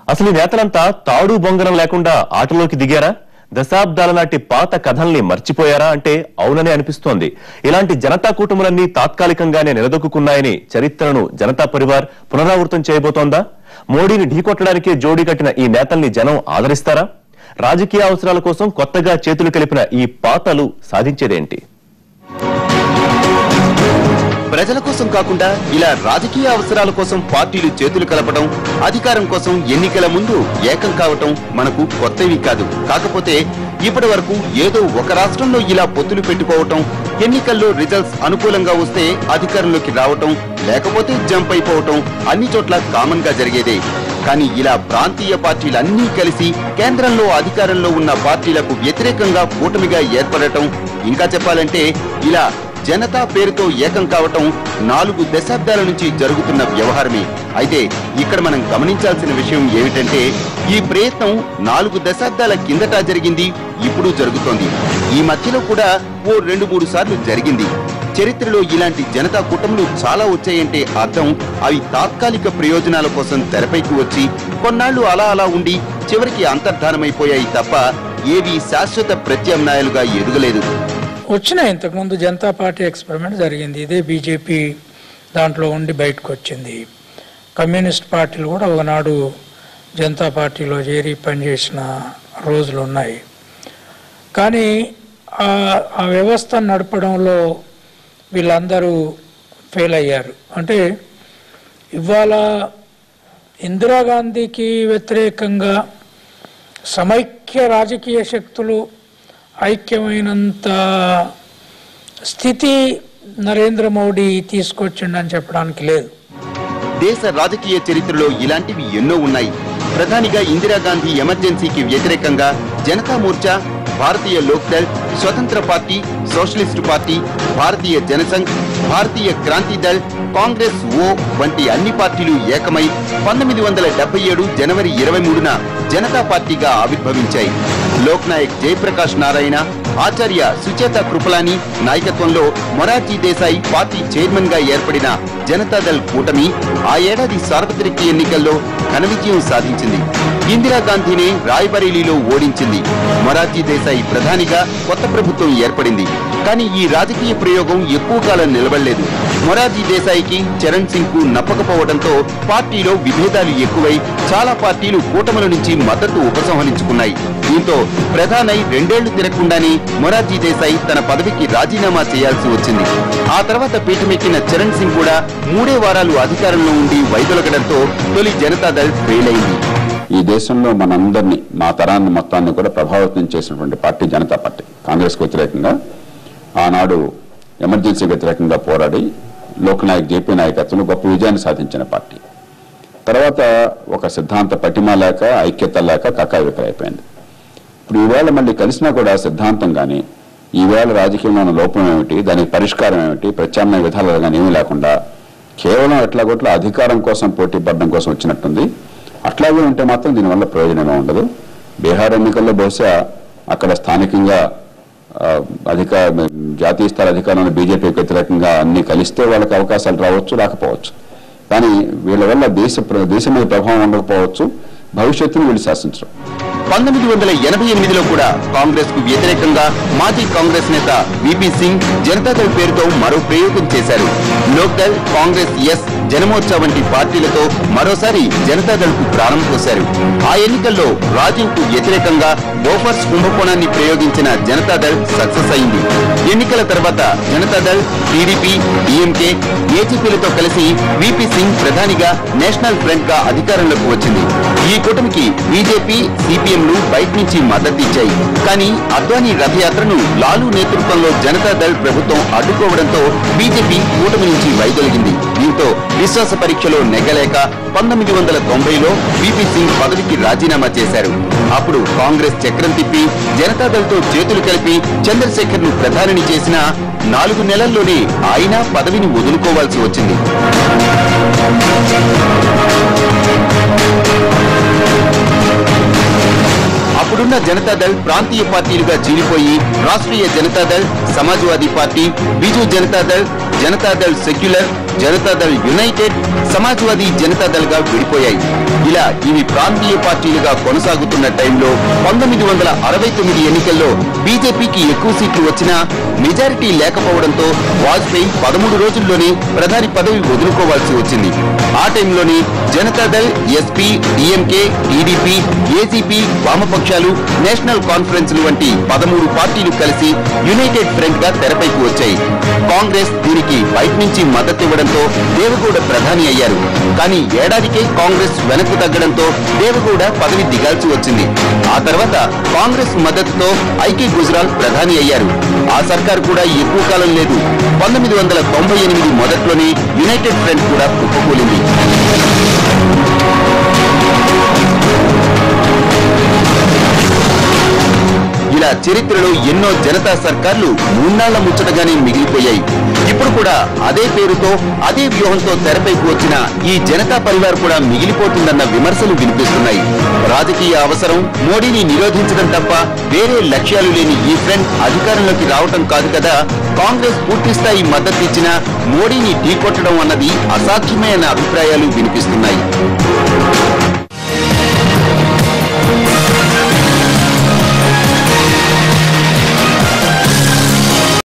అసలు ఈ నేతలంతా తాడు బొంగరం లేకుండా ఆటలోకి దిగారా దశాబ్దాల నాటి పాత కథల్ని మర్చిపోయారా అంటే అవుననే అనిపిస్తోంది ఇలాంటి జనతా కూటములన్నీ తాత్కాలికంగానే నిలదొక్కున్నాయని చరిత్రను జనతా పరివార్ పునరావృతం చేయబోతోందా మోడీని ఢీకొట్టడానికే జోడీ కట్టిన ఈ నేతల్ని జనం ఆదరిస్తారా రాజకీయ అవసరాల కోసం కొత్తగా చేతులు కలిపిన ఈ పాతలు సాధించేదేంటి ప్రజల కోసం కాకుండా ఇలా రాజకీయ అవసరాల కోసం పార్టీలు చేతులు కలపడం అధికారం కోసం ఎన్నికల ముందు ఏకం కావటం మనకు కొత్తవి కాదు కాకపోతే ఇప్పటి వరకు ఏదో ఒక రాష్ట్రంలో ఇలా పొత్తులు పెట్టుకోవటం ఎన్నికల్లో రిజల్ట్స్ అనుకూలంగా వస్తే అధికారంలోకి రావటం లేకపోతే జంప్ అయిపోవటం అన్ని చోట్ల కామన్ గా జరిగేదే కానీ ఇలా ప్రాంతీయ పార్టీలన్నీ కలిసి కేంద్రంలో అధికారంలో ఉన్న పార్టీలకు వ్యతిరేకంగా కూటమిగా ఏర్పడటం ఇంకా చెప్పాలంటే ఇలా జనతా పేరుతో ఏకం కావటం నాలుగు దశాబ్దాల నుంచి జరుగుతున్న వ్యవహారమే అయితే ఇక్కడ మనం గమనించాల్సిన విషయం ఏమిటంటే ఈ ప్రయత్నం నాలుగు దశాబ్దాల కిందట జరిగింది ఇప్పుడు జరుగుతోంది ఈ మధ్యలో కూడా ఓ రెండు మూడు సార్లు జరిగింది చరిత్రలో ఇలాంటి జనతా కూటములు చాలా వచ్చాయంటే అర్థం అవి తాత్కాలిక ప్రయోజనాల కోసం తెరపైకి వచ్చి కొన్నాళ్లు అలా అలా ఉండి చివరికి అంతర్ధానమైపోయాయి తప్ప ఏవి శాశ్వత ప్రత్యామ్నాయాలుగా ఎదుగలేదు వచ్చినాయి ఇంతకుముందు జనతా పార్టీ ఎక్స్పెరిమెంట్ జరిగింది ఇదే బీజేపీ దాంట్లో ఉండి బయటకు వచ్చింది కమ్యూనిస్ట్ పార్టీలు కూడా ఒకనాడు జనతా పార్టీలో చేరి పనిచేసిన రోజులు ఉన్నాయి కానీ ఆ ఆ వ్యవస్థ నడపడంలో వీళ్ళందరూ ఫెయిల్ అయ్యారు అంటే ఇవాళ ఇందిరాగాంధీకి వ్యతిరేకంగా సమైక్య రాజకీయ శక్తులు ఐక్యమైనంత స్థితి నరేంద్ర మోడీ తీసుకొచ్చిండని చెప్పడానికి లేదు దేశ రాజకీయ చరిత్రలో ఇలాంటివి ఎన్నో ఉన్నాయి ప్రధానిగా ఇందిరాగాంధీ ఎమర్జెన్సీకి వ్యతిరేకంగా Janata Morcha Bharatiya Lokdal Swatantra party socialist party Bharatiya Jansangh Bharatiya Kranti Dal Congress O వంటి అన్ని పార్టీలు ఏకమై పంతొమ్మిది వందల డెబ్బై ఏడు జనవరి ఇరవై మూడున జనతా పార్టీగా ఆవిర్భవించాయి లోక్ నాయక్ జయప్రకాష్ నారాయణ ఆచార్య సుచేత కృపలాని నాయకత్వంలో మొరార్జీ దేశాయి పార్టీ చైర్మన్ గా ఏర్పడిన జనతాదళ్ కూటమి ఆ ఏడాది సార్వత్రిక ఎన్నికల్లో ఘన విజయం సాధించింది ఇందిరాగాంధీని రాయ్బరేలీలో ఓడించింది మొరార్జీ దేశాయి ప్రధానిగా కొత్త ప్రభుత్వం ఏర్పడింది కానీ ఈ రాజకీయ ప్రయోగం ఎక్కువ కాలం నిలబడలేదు మొరార్జీ దేశాయికి చరణ్ సింగ్ కు నప్పకపోవడంతో పార్టీలో విభేదాలు ఎక్కువై చాలా పార్టీలు కూటముల నుంచి మద్దతు ఉపసంహరించుకున్నాయి దీంతో ప్రధానై రెండేళ్లు తిరగకుండానే మొరార్జీ దేశాయి తన పదవికి రాజీనామా చేయాల్సి వచ్చింది ఆ తర్వాత పీఠమెక్కిన చరణ్ సింగ్ కూడా మూడే వారాలు అధికారంలో ఉండి వైదొలగడంతో తొలి జనతాదళ్ ఫెయిల్ అయింది ఈ దేశంలో మనందరినీ మా తరాన్ని మొత్తాన్ని కూడా ప్రభావితం చేసినటువంటి పార్టీ జనతా పార్టీ కాంగ్రెస్కు వ్యతిరేకంగా ఆనాడు ఎమర్జెన్సీ వ్యతిరేకంగా పోరాడి లోక్నాయక్ జేపీ నాయకత్వంలో గొప్ప విజయాన్ని సాధించిన పార్టీ తర్వాత ఒక సిద్ధాంత పటిమ లేక ఐక్యత లేక కకావికలైపోయింది ఇప్పుడు ఈవేళ మళ్ళీ కలిసినా కూడా సిద్ధాంతం కానీ ఈవేళ రాజకీయంలో ఉన్న లోపం ఏమిటి దానికి పరిష్కారం ఏమిటి ప్రత్యామ్నాయ విధాలు కానీ ఏమీ లేకుండా కేవలం ఎట్లాగొట్ల అధికారం కోసం పోటీ పడడం కోసం వచ్చినట్టుంది అట్లాగే ఉంటే మాత్రం దీనివల్ల ప్రయోజనమే ఉండదు బీహార్ ఎన్నికల్లో బహుశా అక్కడ స్థానికంగా ఆ, అధిక జాతీయ స్థాయి అధికారంలో బీజేపీకి వ్యతిరేకంగా అన్ని కలిస్తే వాళ్ళకి అవకాశాలు రావచ్చు రాకపోవచ్చు కానీ వీళ్ళ వల్ల దేశ ప్ర- దేశం మీద ప్రభావం ఉండకపోవచ్చు భవిష్యత్తును వీళ్ళు శాసించరు పంతొమ్మిది వందల ఎనభై ఎనిమిదిలో కూడా కాంగ్రెస్ కు వ్యతిరేకంగా మాజీ కాంగ్రెస్ నేత విపి సింగ్ జనతాదళ్ పేరుతో మరో ప్రయోగం చేశారు లోక్దళ్ కాంగ్రెస్ ఎస్ జనమోర్చా వంటి పార్టీలతో మరోసారి జనతాదళ్ కు ప్రాణం పోశారు ఆ ఎన్నికల్లో రాజీవ్ కు వ్యతిరేకంగా బోఫర్స్ కుంభకోణాన్ని ప్రయోగించిన జనతాదళ్ సక్సెస్ అయింది ఎన్నికల తర్వాత జనతాదళ్ టీడీపీ డిఎంకే ఏజీపీలతో కలిసి విపి సింగ్ ప్రధానిగా నేషనల్ ఫ్రంట్ గా అధికారంలోకి వచ్చింది ఈ కూటమికి బీజేపీ సిపిఎంలు బయట నుంచి మద్దతు ఇచ్చాయి కానీ అద్వానీ రథయాత్రను లాలు నేతృత్వంలో జనతాదళ్ ప్రభుత్వం అడ్డుకోవడంతో బీజేపీ కూటమి నుంచి వైదొలిగింది దీంతో విశ్వాస పరీక్షలో నెగ్గలేక పంతొమ్మిది వందల తొంభైలో విపి సింగ్ పదవికి రాజీనామా చేశారు అప్పుడు కాంగ్రెస్ చక్రం తిప్పి జనతాదళ్తో చేతులు కలిపి చంద్రశేఖర్ ను ప్రధానిని చేసిన నాలుగు నెలల్లోనే ఆయన పదవిని వదులుకోవాల్సి వచ్చింది అప్పుడున్న జనతాదళ్ ప్రాంతీయ పార్టీలుగా చీలిపోయి Rashtriya Janata Dal Samajwadi party Biju Janata Dal Janata Dal secular Janata Dal united Samajwadi Janata Dal గా విడిపోయాయి ఇలా ఇవి ప్రాంతీయ పార్టీలుగా కొనసాగుతున్న టైంలో పంతొమ్మిది వందల అరవై తొమ్మిది ఎన్నికల్లో బీజేపీకి ఎక్కువ సీట్లు వచ్చినా మెజారిటీ లేకపోవడంతో వాజ్పేయి పదమూడు రోజుల్లోనే ప్రధాని పదవి వదులుకోవాల్సి వచ్చింది ఆ టైంలోనే Janata Dal SP DMK TDP ACP వామపక్షాలు నేషనల్ కాన్ఫరెన్స్ వంటి పదమూడు పార్టీలు కలిసి యునైటెడ్ ఫ్రంట్ గా తెరపైకి వచ్చాయి కాంగ్రెస్ దీనికి బయట నుంచి మద్దతు ఇవ్వడంతో దేవగౌడ ప్రధాని అయ్యారు కానీ ఏడాదికే కాంగ్రెస్ వెనక్కు తగ్గడంతో దేవగౌడ పదవి దిగాల్సి వచ్చింది ఆ తర్వాత కాంగ్రెస్ మద్దతుతో ఐకే గుజరాల్ ప్రధాని అయ్యారు ఆ సర్కార్ కూడా ఎక్కువ కాలం లేదు పంతొమ్మిది వందల తొంభై ఎనిమిది మొదట్లోనే యునైటెడ్ ఫ్రంట్ కూడా కుప్పకూలింది ఇలా చరిత్రలో ఎన్నో జనతా సర్కార్లు మూన్నాళ్ల ముచ్చటగానే మిగిలిపోయాయి ఇప్పుడు కూడా అదే పేరుతో అదే వ్యూహంతో తెరపైకి వచ్చిన ఈ జనతా పరివార్ కూడా మిగిలిపోతుందన్న విమర్శలు వినిపిస్తున్నాయి రాజకీయ అవసరం మోడీని నిరోధించడం తప్ప వేరే లక్ష్యాలు లేని ఈ ఫ్రంట్ అధికారంలోకి రావటం కాదు కదా కాంగ్రెస్ పూర్తి స్థాయి మద్దతు ఇచ్చినా మోడీని ఢీకొట్టడం అన్నది అసాధ్యమే అన్న అభిప్రాయాలు వినిపిస్తున్నాయి